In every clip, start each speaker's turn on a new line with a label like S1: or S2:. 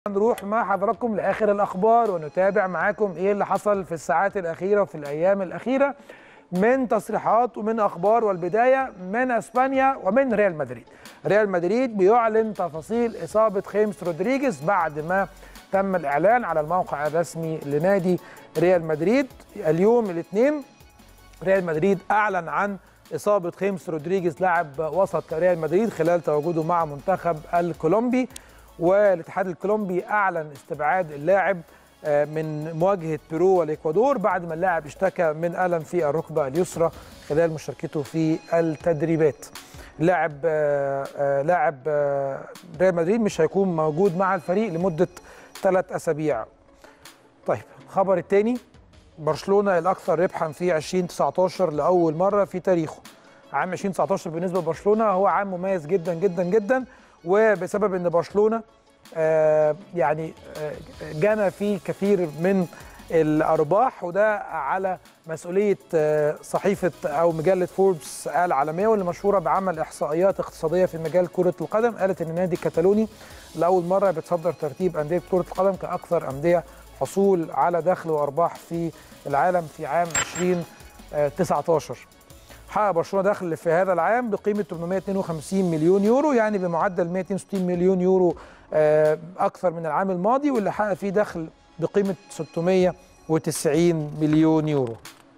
S1: نروح مع حضراتكم لاخر الاخبار ونتابع معاكم ايه اللي حصل في الساعات الاخيره وفي الايام الاخيره من تصريحات ومن اخبار والبدايه من اسبانيا ومن ريال مدريد. ريال مدريد بيعلن تفاصيل اصابه خيمس رودريجيز بعد ما تم الاعلان على الموقع الرسمي لنادي ريال مدريد اليوم الاثنين ريال مدريد اعلن عن اصابه خيمس رودريجيز لاعب وسط ريال مدريد خلال تواجده مع منتخب الكولومبي والاتحاد الكولومبي اعلن استبعاد اللاعب من مواجهه بيرو والاكوادور بعد ما اللاعب اشتكى من الم في الركبه اليسرى خلال مشاركته في التدريبات. لاعب لاعب ريال مدريد مش هيكون موجود مع الفريق لمده ثلاث اسابيع. طيب الخبر الثاني برشلونه الاكثر ربحا في 2019 لاول مره في تاريخه. عام 2019 بالنسبه لبرشلونه هو عام مميز جدا جدا جدا وبسبب ان برشلونه آه يعني آه جنى فيه كثير من الارباح وده على مسؤوليه آه صحيفه او مجله فوربس العالميه واللي مشهوره بعمل احصائيات اقتصاديه في مجال كره القدم قالت ان النادي الكتالوني لاول مره بيتصدر ترتيب انديه كره القدم كاكثر انديه حصول على دخل وارباح في العالم في عام 2019 حقق برشلونه دخل في هذا العام بقيمه 852 مليون يورو يعني بمعدل 162 مليون يورو اكثر من العام الماضي واللي حقق فيه دخل بقيمه 690 مليون يورو.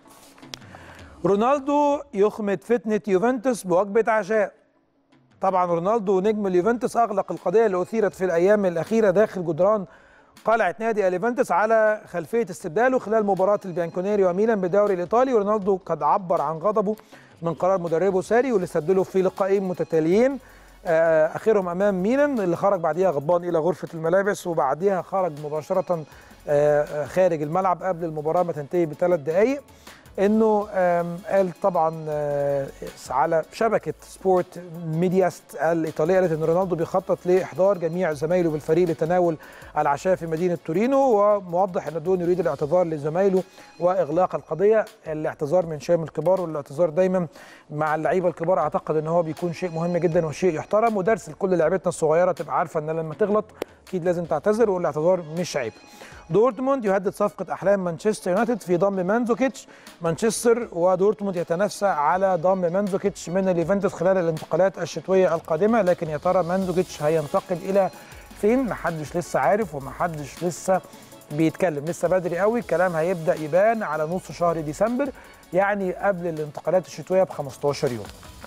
S1: رونالدو يخمد فتنه يوفنتوس بوجبه عشاء. طبعا رونالدو نجم اليوفنتوس اغلق القضيه اللي اثيرت في الايام الاخيره داخل جدران قلعه نادي اليوفنتوس على خلفيه استبداله خلال مباراه البيانكونيري وميلان بالدوري الايطالي ورونالدو قد عبر عن غضبه من قرار مدربه ساري واللي سدله في لقاءين متتاليين اخرهم امام ميلان اللي خرج بعديها غضبان الى غرفه الملابس وبعديها خرج مباشره خارج الملعب قبل المباراه ما تنتهي بثلاث دقائق انه قال طبعا على شبكه سبورت ميدياست الايطاليه قالت ان رونالدو بيخطط لاحضار جميع زمايله بالفريق لتناول العشاء في مدينه تورينو وموضح ان دون يريد الاعتذار لزمايله واغلاق القضيه الاعتذار من شام الكبار والاعتذار دايما مع اللعيبه الكبار اعتقد ان هو بيكون شيء مهم جدا وشيء يحترم ودرس لكل لعيبتنا الصغيره تبقى عارفه ان لما تغلط اكيد لازم تعتذر والاعتذار مش عيب دورتموند يهدد صفقة أحلام مانشستر يونايتد في ضم مانزوكيتش مانشستر ودورتموند يتنافسا على ضم مانزوكيتش من اليوفنتوس خلال الانتقالات الشتوية القادمة لكن يا ترى مانزوكيتش هينتقل إلى فين محدش لسه عارف ومحدش لسه بيتكلم لسه بدري قوي الكلام هيبدأ يبان على نص شهر ديسمبر يعني قبل الانتقالات الشتوية ب 15 يوم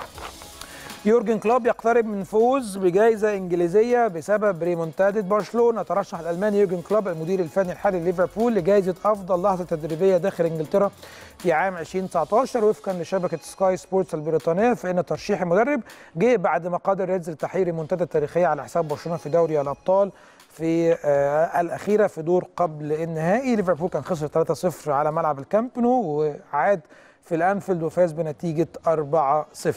S1: يورجن كلوب يقترب من فوز بجائزة إنجليزية بسبب ريمونتادة برشلونة ترشح الألماني يورجن كلوب المدير الفني الحالي لليفربول لجائزة أفضل لحظة تدريبية داخل إنجلترا في عام 2019 وفقا لشبكة سكاي سبورتس البريطانية فإن ترشيح المدرب جه بعد ما قدر ريدز لتحقيق ريمونتادا تاريخية على حساب برشلونة في دوري الأبطال في آه الأخيرة في دور قبل النهائي ليفربول كان خسر 3-0 على ملعب الكامب نو وعاد في الأنفيلد وفاز بنتيجة 4-0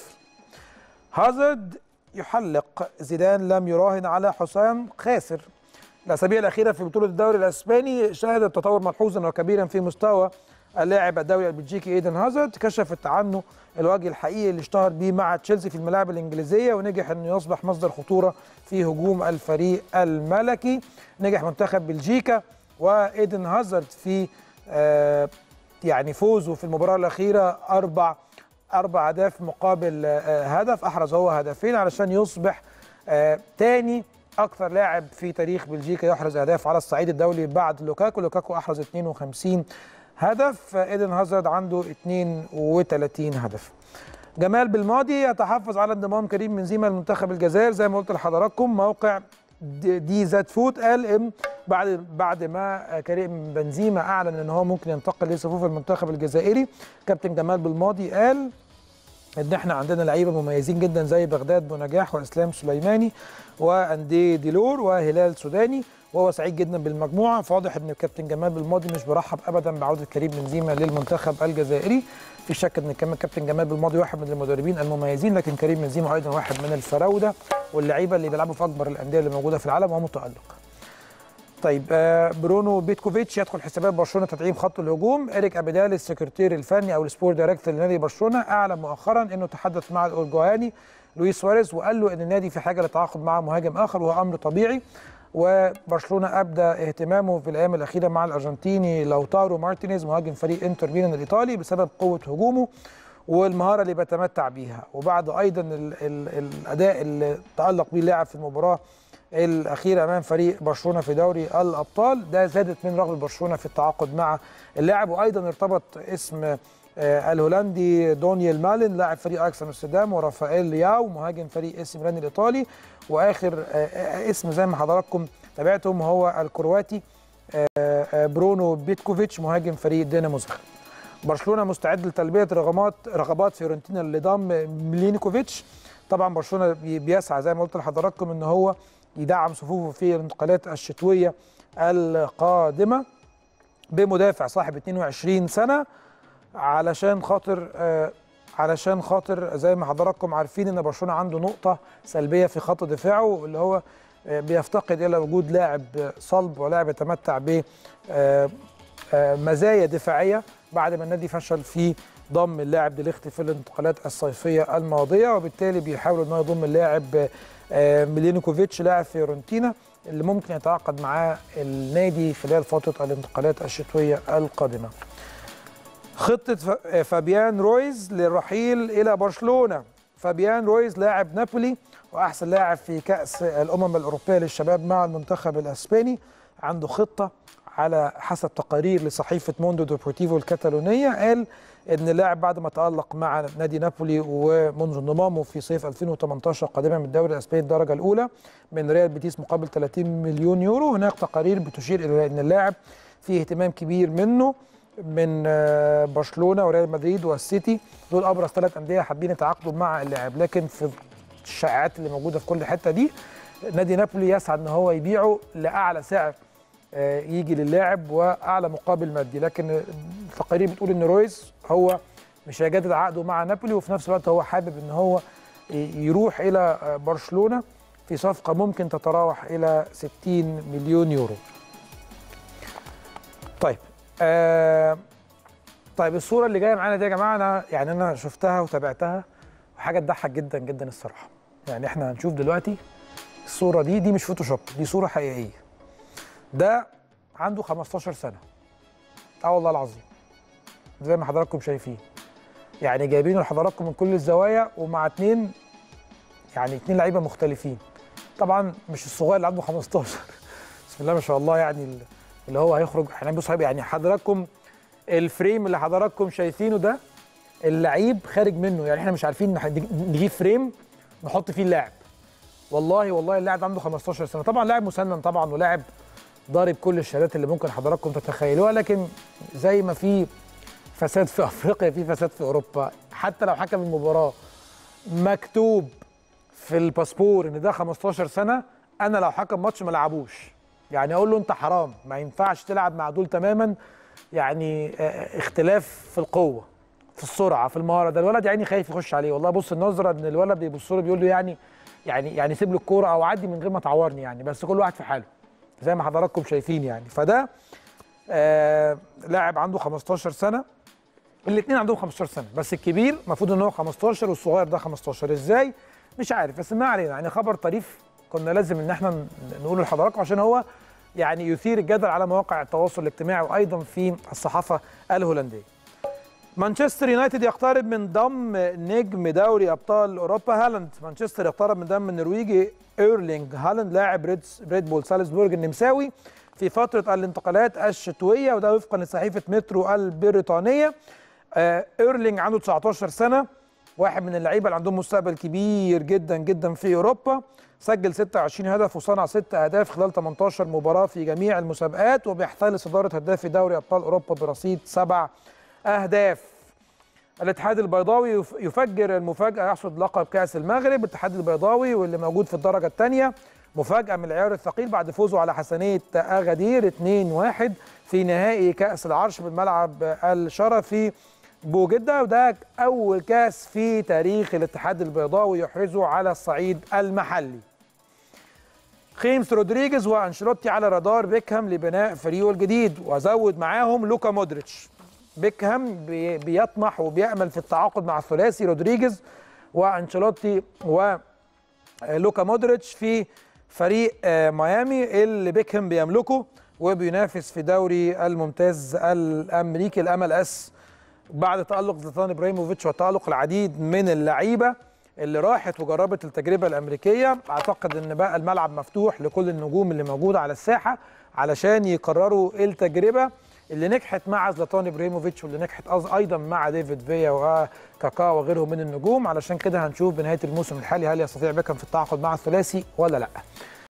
S1: هازارد يحلق زيدان لم يراهن على حسام خاسر الاسابيع الاخيره في بطوله الدوري الاسباني شهدت تطور ملحوظا وكبيرا في مستوى اللاعب الدولي البلجيكي ايدن هازارد كشفت عنه الوجه الحقيقي اللي اشتهر به مع تشيلسي في الملاعب الانجليزيه ونجح انه يصبح مصدر خطوره في هجوم الفريق الملكي نجح منتخب بلجيكا وايدن هازارد في آه يعني فوزه في المباراه الاخيره اربع اربع اهداف مقابل هدف احرز هو هدفين علشان يصبح تاني اكثر لاعب في تاريخ بلجيكا يحرز اهداف على الصعيد الدولي بعد لوكاكو لوكاكو احرز 52 هدف ايدن هازارد عنده 32 هدف جمال بالماضي يتحفظ على انضمام كريم بنزيما لمنتخب الجزائر زي ما قلت لحضراتكم موقع دي زاد فوت قال ان بعد بعد ما كريم بنزيما اعلن ان هو ممكن ينتقل لصفوف المنتخب الجزائري كابتن جمال بالماضي قال ان احنا عندنا لعيبه مميزين جدا زي بغداد بونجاح واسلام سليماني واندي ديلور وهلال سوداني وهو سعيد جدا بالمجموعه فواضح ان الكابتن جمال بالماضي مش برحب ابدا بعوده كريم بنزيما للمنتخب الجزائري في شك ان كمان كابتن جمال بالماضي واحد من المدربين المميزين لكن كريم بنزيما ايضا واحد من الفراوده واللعيبه اللي بيلعبوا في اكبر الانديه اللي موجوده في العالم ومتالق طيب آه برونو بيتكوفيتش يدخل حسابات برشلونه تدعيم خط الهجوم اريك ابيدال السكرتير الفني او السبور دايركتور لنادي برشلونه اعلن مؤخرا انه تحدث مع الاورجواني لويس سواريز وقال له ان النادي في حاجه للتعاقد مع مهاجم اخر وهو امر طبيعي وبرشلونه ابدى اهتمامه في الايام الاخيره مع الارجنتيني لوتارو مارتينيز مهاجم فريق انتر ميلان الايطالي بسبب قوه هجومه والمهاره اللي بيتمتع بيها وبعد ايضا ال ال الاداء اللي تالق بيه اللاعب في المباراه الاخيره امام فريق برشلونه في دوري الابطال ده زادت من رغبه برشلونه في التعاقد مع اللاعب وايضا ارتبط اسم آه، الهولندي دونيال مالين لاعب فريق اكس امستردام ورافائيل لياو مهاجم فريق اس ميلان الايطالي واخر آه، آه، اسم زي ما حضراتكم تابعتم هو الكرواتي آه، آه، برونو بيتكوفيتش مهاجم فريق دينامو زغرب برشلونه مستعد لتلبيه رغبات رغبات فيورنتينا لضم ميلينكوفيتش طبعا برشلونه بي- بيسعى زي ما قلت لحضراتكم ان هو يدعم صفوفه في الانتقالات الشتويه القادمه بمدافع صاحب 22 سنه علشان خاطر آه، علشان خاطر زي ما حضراتكم عارفين ان برشلونه عنده نقطه سلبيه في خط دفاعه اللي هو آه، بيفتقد الى وجود لاعب صلب ولاعب يتمتع ب آه، آه، مزايا دفاعيه بعد ما النادي فشل في ضم اللاعب ديليخت في الانتقالات الصيفيه الماضيه وبالتالي بيحاول ان هو يضم اللاعب آه، ميلينكوفيتش لاعب فيورنتينا اللي ممكن يتعاقد معاه النادي خلال فتره الانتقالات الشتويه القادمه. خطة ف- فابيان رويز للرحيل إلى برشلونة فابيان رويز لاعب نابولي وأحسن لاعب في كأس الأمم الأوروبية للشباب مع المنتخب الأسباني عنده خطة على حسب تقارير لصحيفة موندو ديبورتيفو الكتالونية قال إن اللاعب بعد ما تألق مع نادي نابولي ومنذ انضمامه في صيف 2018 قادما من الدوري الأسباني الدرجة الأولى من ريال بيتيس مقابل 30 مليون يورو هناك تقارير بتشير إلى أن اللاعب فيه اهتمام كبير منه من آه، برشلونه وريال مدريد والسيتي دول ابرز ثلاث انديه حابين يتعاقدوا مع اللاعب لكن في الشائعات اللي موجوده في كل حته دي نادي نابولي يسعى ان هو يبيعه لاعلى سعر آه، يجي للاعب واعلى مقابل مادي لكن التقارير بتقول ان رويز هو مش هيجدد عقده مع نابولي وفي نفس الوقت هو حابب ان هو يروح الى آه، برشلونه في صفقه ممكن تتراوح الى 60 مليون يورو طيب آه طيب الصوره اللي جايه معانا دي يا جماعه انا يعني انا شفتها وتابعتها وحاجه تضحك جدا جدا الصراحه يعني احنا هنشوف دلوقتي الصوره دي دي مش فوتوشوب دي صوره حقيقيه ده عنده 15 سنه اه والله العظيم زي ما حضراتكم شايفين يعني جايبينه لحضراتكم من كل الزوايا ومع اتنين يعني اتنين لعيبه مختلفين طبعا مش الصغير اللي عنده 15 بسم الله ما شاء الله يعني اللي هو هيخرج احنا بص يعني حضراتكم الفريم اللي حضراتكم شايفينه ده اللعيب خارج منه يعني احنا مش عارفين نح- نجيب فريم نحط فيه اللاعب والله والله اللاعب عنده 15 سنه طبعا لاعب مسنن طبعا ولاعب ضارب كل الشهادات اللي ممكن حضراتكم تتخيلوها لكن زي ما في فساد في افريقيا في فساد في اوروبا حتى لو حكم المباراه مكتوب في الباسبور ان ده 15 سنه انا لو حكم ماتش ما لعبوش يعني اقول له انت حرام ما ينفعش تلعب مع دول تماما يعني آه، اختلاف في القوه في السرعه في المهاره ده الولد يعني خايف يخش عليه والله بص النظره ان الولد بيبص له بيقول له يعني يعني يعني سيب له الكوره او عدي من غير ما تعورني يعني بس كل واحد في حاله زي ما حضراتكم شايفين يعني فده آه لاعب عنده 15 سنه الاثنين عندهم 15 سنه بس الكبير المفروض ان هو 15 والصغير ده 15 ازاي مش عارف بس ما علينا يعني خبر طريف كنا لازم ان احنا ن- نقوله لحضراتكم عشان هو يعني يثير الجدل على مواقع التواصل الاجتماعي وايضا في الصحافه الهولنديه مانشستر يونايتد يقترب من ضم نجم دوري ابطال اوروبا هالاند مانشستر يقترب من ضم النرويجي ايرلينج هالاند لاعب ريدز ريد بول سالزبورج النمساوي في فتره الانتقالات الشتويه وده وفقا لصحيفه مترو البريطانيه آه، ايرلينج عنده 19 سنه واحد من اللعيبه اللي عندهم مستقبل كبير جدا جدا في اوروبا سجل 26 هدف وصنع 6 اهداف خلال 18 مباراه في جميع المسابقات وبيحتل صداره هداف دوري ابطال اوروبا برصيد سبع اهداف الاتحاد البيضاوي يف- يفجر المفاجاه يحصد لقب كاس المغرب الاتحاد البيضاوي واللي موجود في الدرجه الثانيه مفاجاه من العيار الثقيل بعد فوزه على حسنيه اغادير 2-1 في نهائي كاس العرش بالملعب الشرفي بوجده وده اول كاس في تاريخ الاتحاد البيضاوي يحرزه على الصعيد المحلي خيمس رودريجيز وانشيلوتي على رادار بيكهام لبناء فريقه الجديد وزود معاهم لوكا مودريتش بيكهام بي- بيطمح وبيامل في التعاقد مع الثلاثي رودريجيز وانشيلوتي ولوكا مودريتش في فريق آه، ميامي اللي بيكهام بيملكه وبينافس في دوري الممتاز الامريكي الامل اس بعد تالق زلاتان ابراهيموفيتش وتالق العديد من اللعيبه اللي راحت وجربت التجربه الامريكيه اعتقد ان بقى الملعب مفتوح لكل النجوم اللي موجوده على الساحه علشان يقرروا التجربه اللي نجحت مع زلاتان ابراهيموفيتش واللي نجحت أز- ايضا مع ديفيد فيا وكاكا وغيرهم من النجوم علشان كده هنشوف بنهايه الموسم الحالي هل يستطيع بيكهام في التعاقد مع الثلاثي ولا لا